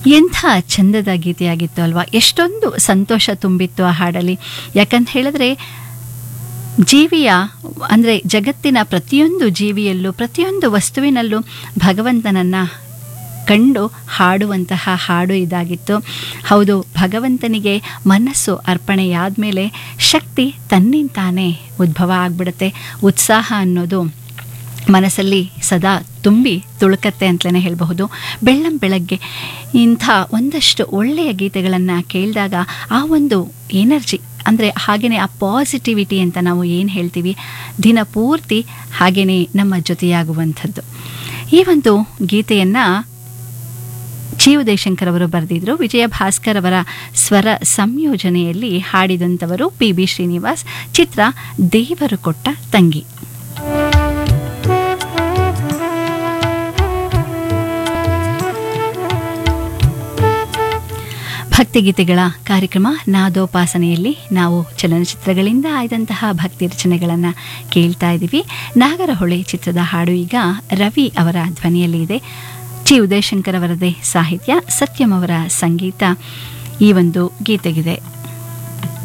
ಎಂಥ ಚಂದದ ಗೀತೆಯಾಗಿತ್ತು ಅಲ್ವಾ ಎಷ್ಟೊಂದು ಸಂತೋಷ ತುಂಬಿತ್ತು ಆ ಹಾಡಲ್ಲಿ ಯಾಕಂತ ಹೇಳಿದ್ರೆ ಜೀವಿಯ ಅಂದರೆ ಜಗತ್ತಿನ ಪ್ರತಿಯೊಂದು ಜೀವಿಯಲ್ಲೂ ಪ್ರತಿಯೊಂದು ವಸ್ತುವಿನಲ್ಲೂ ಭಗವಂತನನ್ನು ಕಂಡು ಹಾಡುವಂತಹ ಹಾಡು ಇದಾಗಿತ್ತು ಹೌದು ಭಗವಂತನಿಗೆ ಮನಸ್ಸು ಅರ್ಪಣೆಯಾದ ಮೇಲೆ ಶಕ್ತಿ ತನ್ನಿಂತಾನೇ ಉದ್ಭವ ಆಗಿಬಿಡುತ್ತೆ ಉತ್ಸಾಹ ಅನ್ನೋದು ಮನಸ್ಸಲ್ಲಿ ಸದಾ ತುಂಬಿ ತುಳುಕತ್ತೆ ಅಂತಲೇ ಹೇಳಬಹುದು ಬೆಳ್ಳಂ ಬೆಳಗ್ಗೆ ಇಂಥ ಒಂದಷ್ಟು ಒಳ್ಳೆಯ ಗೀತೆಗಳನ್ನು ಕೇಳಿದಾಗ ಆ ಒಂದು ಎನರ್ಜಿ ಅಂದರೆ ಹಾಗೆಯೇ ಆ ಪಾಸಿಟಿವಿಟಿ ಅಂತ ನಾವು ಏನು ಹೇಳ್ತೀವಿ ದಿನ ಪೂರ್ತಿ ಹಾಗೆಯೇ ನಮ್ಮ ಜೊತೆಯಾಗುವಂಥದ್ದು ಈ ಒಂದು ಗೀತೆಯನ್ನು ಜಿ ಉದಯಶಂಕರ್ ಅವರು ಬರೆದಿದ್ರು ವಿಜಯ ಭಾಸ್ಕರ್ ಅವರ ಸ್ವರ ಸಂಯೋಜನೆಯಲ್ಲಿ ಹಾಡಿದಂಥವರು ಪಿ ಬಿ ಶ್ರೀನಿವಾಸ್ ಚಿತ್ರ ದೇವರು ಕೊಟ್ಟ ತಂಗಿ ಭಕ್ತಿಗೀತೆಗಳ ಕಾರ್ಯಕ್ರಮ ನಾದೋಪಾಸನೆಯಲ್ಲಿ ನಾವು ಚಲನಚಿತ್ರಗಳಿಂದ ಆಯ್ದಂತಹ ಭಕ್ತಿ ರಚನೆಗಳನ್ನು ಕೇಳ್ತಾ ಇದ್ದೀವಿ ನಾಗರಹೊಳೆ ಚಿತ್ರದ ಹಾಡು ಈಗ ರವಿ ಅವರ ಧ್ವನಿಯಲ್ಲಿ ಇದೆ ಜಿ ಉದಯಶಂಕರ್ ಅವರದೇ ಸಾಹಿತ್ಯ ಸತ್ಯಂ ಅವರ ಸಂಗೀತ ಈ ಒಂದು ಗೀತೆಗಿದೆ